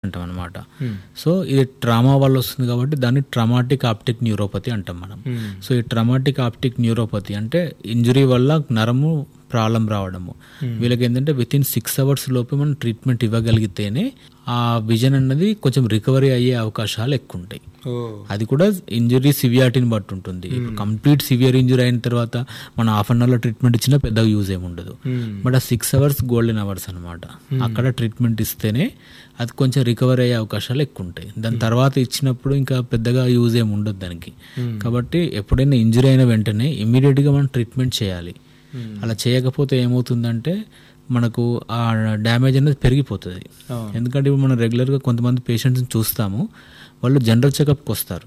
అంటాం అనమాట సో ఇది ట్రామా వల్ల వస్తుంది కాబట్టి దాన్ని ట్రమాటిక్ ఆప్టిక్ న్యూరోపతి అంటాం మనం సో ఈ ట్రమాటిక్ ఆప్టిక్ న్యూరోపతి అంటే ఇంజురీ వల్ల నరము ప్రాబ్లం రావడము వీళ్ళకి ఏంటంటే విత్ ఇన్ సిక్స్ అవర్స్ లోపే మనం ట్రీట్మెంట్ ఇవ్వగలిగితేనే ఆ విజన్ అన్నది కొంచెం రికవరీ అయ్యే అవకాశాలు ఎక్కువ ఉంటాయి ఓ అది కూడా ఇంజురీ సివియారిటీని బట్టి ఉంటుంది ఇప్పుడు కంప్లీట్ సివియర్ ఇంజురీ అయిన తర్వాత మనం హాఫ్ అన్ అవర్లో ట్రీట్మెంట్ ఇచ్చినా పెద్దగా యూజ్ ఏమి ఉండదు బట్ ఆ సిక్స్ అవర్స్ గోల్డెన్ అవర్స్ అనమాట అక్కడ ట్రీట్మెంట్ ఇస్తేనే అది కొంచెం రికవర్ అయ్యే అవకాశాలు ఎక్కువ ఉంటాయి దాని తర్వాత ఇచ్చినప్పుడు ఇంకా పెద్దగా యూజ్ ఏమి ఉండదు దానికి కాబట్టి ఎప్పుడైనా ఇంజురీ అయిన వెంటనే ఇమీడియట్గా మనం ట్రీట్మెంట్ చేయాలి అలా చేయకపోతే ఏమవుతుందంటే మనకు ఆ డ్యామేజ్ అనేది పెరిగిపోతుంది ఎందుకంటే ఇప్పుడు మనం రెగ్యులర్గా కొంతమంది పేషెంట్స్ని చూస్తాము వాళ్ళు జనరల్ చెకప్కి వస్తారు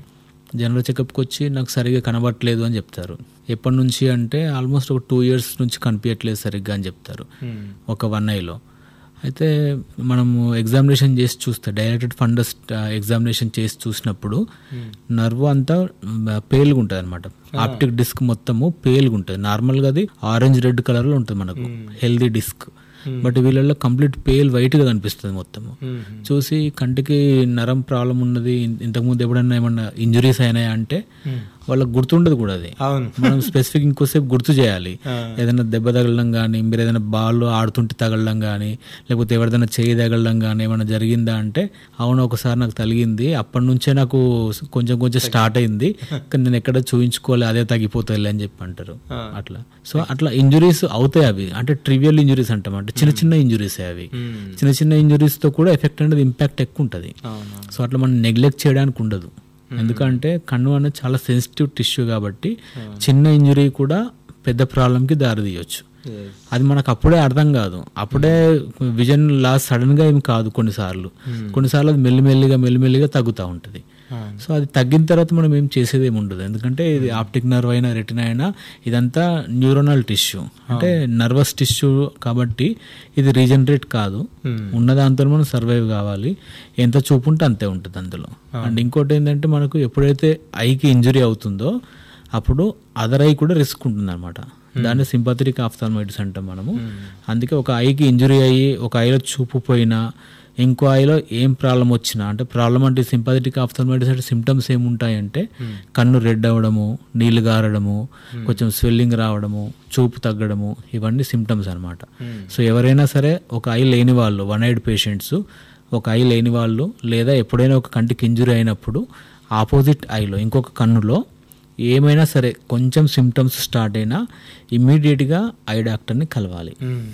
జనరల్ చెకప్కి వచ్చి నాకు సరిగా కనబడట్లేదు అని చెప్తారు ఎప్పటి నుంచి అంటే ఆల్మోస్ట్ ఒక టూ ఇయర్స్ నుంచి కనిపించట్లేదు సరిగ్గా అని చెప్తారు ఒక వన్ ఐలో అయితే మనము ఎగ్జామినేషన్ చేసి చూస్తే డైరెక్టెడ్ ఫండస్ ఎగ్జామినేషన్ చేసి చూసినప్పుడు నర్వ్ అంతా పేలుగా ఉంటుంది అనమాట ఆప్టిక్ డిస్క్ మొత్తము పేలుగా ఉంటుంది నార్మల్గా అది ఆరెంజ్ రెడ్ కలర్లో ఉంటుంది మనకు హెల్దీ డిస్క్ బట్ వీళ్ళల్లో కంప్లీట్ పేల్ వైట్గా కనిపిస్తుంది మొత్తము చూసి కంటికి నరం ప్రాబ్లం ఉన్నది ఇన్- ఇంతకుముందు ఎప్పుడన్నా ఏమన్నా ఇంజురీస్ అయినాయా అంటే వాళ్ళకి గుర్తుండదు కూడా అది అవును మనం స్పెసిఫిక్ ఇంకోసేపు గుర్తు చేయాలి ఏదైనా దెబ్బ తగలడం కానీ మీరు ఏదైనా బాల్ ఆడుతుంటే తగలడం కానీ లేకపోతే ఎవరిదైనా చేయి తగలడం కానీ ఏమైనా జరిగిందా అంటే అవును ఒకసారి నాకు తగిలింది అప్పటి నుంచే నాకు కొంచెం కొంచెం స్టార్ట్ అయింది కానీ నేను ఎక్కడ చూయించుకోవాలి అదే తగ్గిపోతుంది అని చెప్పి అంటారు అట్లా సో అట్లా ఇంజురీస్ అవుతాయి అవి అంటే ట్రివియల్ ఇంజురీస్ అంటాం అంటే చిన్న చిన్న ఇంజురీస్ అవి చిన్న చిన్న ఇంజురీస్ తో కూడా ఎఫెక్ట్ అనేది ఇంపాక్ట్ ఎక్కువ ఉంటుంది అవును సో అట్లా మనం నెగ్లెక్ట్ చేయడానికి ఉండదు ఎందుకంటే కన్ను అనేది చాలా సెన్సిటివ్ టిష్యూ కాబట్టి చిన్న ఇంజురీ కూడా పెద్ద ప్రాబ్లంకి దారి తీయొచ్చు Yes. అది మనకు అప్పుడే అర్థం కాదు అప్పుడే విజన్ లాస్ సడన్ గా ఏమి కాదు కొన్నిసార్లు కొన్నిసార్లు అది మెల్లిమెల్లిగా మెల్లిమెల్లిగా తగ్గుతూ ఉంటుంది అవును. సో అది తగ్గిన తర్వాత మనం ఏం చేసేది ఏమి ఉండదు ఎందుకంటే ఇది ఆప్టిక్ నర్వ్ అయినా రెటినా అయినా ఇదంతా న్యూరోనల్ టిష్యూ అంటే నర్వస్ టిష్యూ కాబట్టి ఇది రీజనరేట్ కాదు ఉన్న దాంతో మనం సర్వైవ్ కావాలి ఎంత చూపు ఉంటే అంతే ఉంటుంది అందులో అండ్ ఇంకోటి ఏంటంటే మనకు ఎప్పుడైతే ఐకి ఇంజురీ అవుతుందో అప్పుడు అదర్ ఐ కూడా రిస్క్ ఉంటుంది అనమాట దాన్ని సింపథటిక్ ఆఫ్థాల్మైటిస్ అంటాం మనము అందుకే ఒక ఐకి ఇంజురీ అయ్యి ఒక ఐలో చూపు పోయినా ఇంకో ఐలో ఏం ప్రాబ్లం వచ్చినా అంటే ప్రాబ్లం అంటే సింపథటిక్ ఆఫ్థాల్మైటిస్ అంటే సిమ్టమ్స్ ఏముంటాయంటే కన్ను రెడ్ అవ్వడము నీళ్లు గారడము కొంచెం స్వెల్లింగ్ రావడము చూపు తగ్గడము ఇవన్నీ సిమ్టమ్స్ అనమాట సో ఎవరైనా సరే ఒక ఐ లేని వాళ్ళు వన్ ఐడ్ పేషెంట్స్ ఒక ఐ లేని వాళ్ళు లేదా ఎప్పుడైనా ఒక కంటికి ఇంజురీ అయినప్పుడు ఆపోజిట్ ఐలో ఇంకొక కన్నులో ఏమైనా సరే కొంచెం సిమ్టమ్స్ స్టార్ట్ అయినా ఇమ్మీడియట్గా ఐ డాక్టర్ని కలవాలి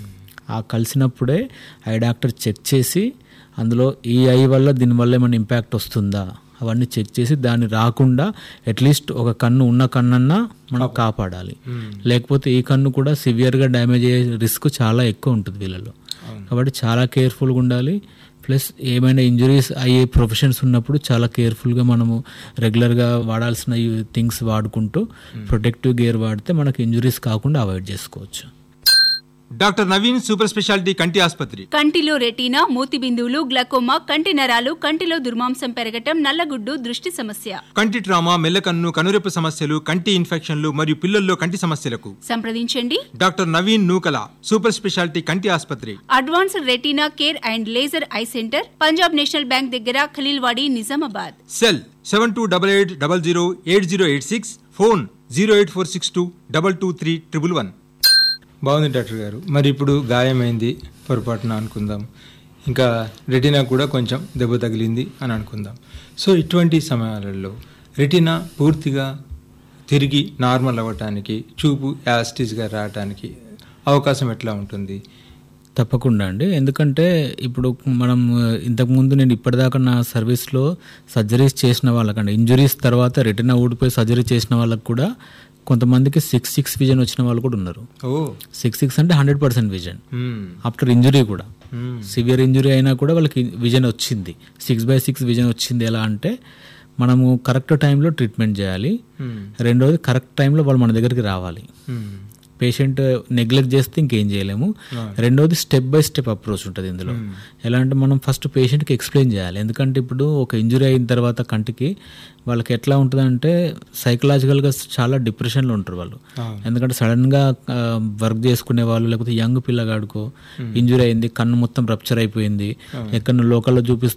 ఆ కలిసినప్పుడే ఐ డాక్టర్ చెక్ చేసి అందులో ఈ ఐ వల్ల దీనివల్ల ఏమైనా ఇంపాక్ట్ వస్తుందా అవన్నీ చెక్ చేసి దాన్ని రాకుండా అట్లీస్ట్ ఒక కన్ను ఉన్న కన్నన్నా మనం కాపాడాలి లేకపోతే ఈ కన్ను కూడా సివియర్గా డ్యామేజ్ అయ్యే రిస్క్ చాలా ఎక్కువ ఉంటుంది వీళ్ళలో కాబట్టి చాలా కేర్ఫుల్గా ఉండాలి ప్లస్ ఏమైనా ఇంజురీస్ అయ్యే ప్రొఫెషన్స్ ఉన్నప్పుడు చాలా కేర్ఫుల్గా మనము రెగ్యులర్గా వాడాల్సిన థింగ్స్ వాడుకుంటూ ప్రొటెక్టివ్ గేర్ వాడితే మనకు ఇంజురీస్ కాకుండా అవాయిడ్ చేసుకోవచ్చు డాక్టర్ నవీన్ సూపర్ స్పెషాలిటీ కంటి ఆసుపత్రి కంటిలో రెటీనా మూతి బిందువులు గ్లకోమా కంటి నరాలు కంటిలో దుర్మాంసం పెరగటం నల్లగుడ్డు దృష్టి సమస్య కంటి ట్రామా మెల్లకన్ను కనురెప్ప సమస్యలు కంటి ఇన్ఫెక్షన్లు మరియు పిల్లల్లో కంటి సమస్యలకు సంప్రదించండి doctor Naveen Nookala super speciality కంటి ఆసుపత్రి advanced retina care and laser eye centre Punjab national bank దగ్గర Khaleelwadi Nizamabad cell seven two double eight double zero eight zero eight six phone zero eight four six two double two three triple one బాగుంది doctor garu మరి ఇప్పుడు గాయమైంది పొరపాటున అనుకుందాం ఇంకా retina కూడా కొంచెం దెబ్బ తగిలింది అని అనుకుందాం సో ఇటువంటి సమయాలలో రెటీనా పూర్తిగా తిరిగి నార్మల్ అవ్వటానికి చూపు యాస్టిస్గా రావటానికి అవకాశం ఎట్లా ఉంటుంది తప్పకుండా అండి ఎందుకంటే ఇప్పుడు మనం ఇంతకుముందు నేను ఇప్పటిదాకా నా సర్వీస్లో సర్జరీస్ చేసిన వాళ్ళకండి ఇంజురీస్ తర్వాత రెటినా ఊడిపోయి సర్జరీ చేసిన వాళ్ళకి కూడా కొంతమందికి సిక్స్ సిక్స్ విజన్ వచ్చిన వాళ్ళు కూడా ఉన్నారు ఓ సిక్స్ సిక్స్ అంటే hundred percent vision hmm. After injury కూడా మ్మ్. సివియర్ ఇంజురీ అయినా కూడా వాళ్ళకి విజన్ వచ్చింది సిక్స్ బై సిక్స్ విజన్ వచ్చింది ఎలా అంటే మనము కరెక్ట్ టైంలో ట్రీట్మెంట్ చేయాలి మ్మ్. రెండోది కరెక్ట్ టైంలో వాళ్ళు మన దగ్గరికి రావాలి మ్మ్. పేషెంట్ నెగ్లెక్ట్ చేస్తే ఇంకేం చేయలేము రెండోది స్టెప్ బై స్టెప్ అప్రోచ్ ఉంటుంది ఇందులో ఎలా అంటే మనం ఫస్ట్ పేషెంట్కి ఎక్స్ప్లెయిన్ చేయాలి ఎందుకంటే ఇప్పుడు ఒక ఇంజురీ అయిన తర్వాత కంటికి వాళ్ళకి ఎట్లా ఉంటుందంటే సైకలాజికల్గా చాలా డిప్రెషన్లో ఉంటారు వాళ్ళు ఎందుకంటే సడన్గా వర్క్ చేసుకునే వాళ్ళు లేకపోతే యంగ్ పిల్లగాడుకో ఇంజురీ అయింది కన్ను మొత్తం రప్చర్ అయిపోయింది ఎక్కడ లోకల్లో చూపిస్తే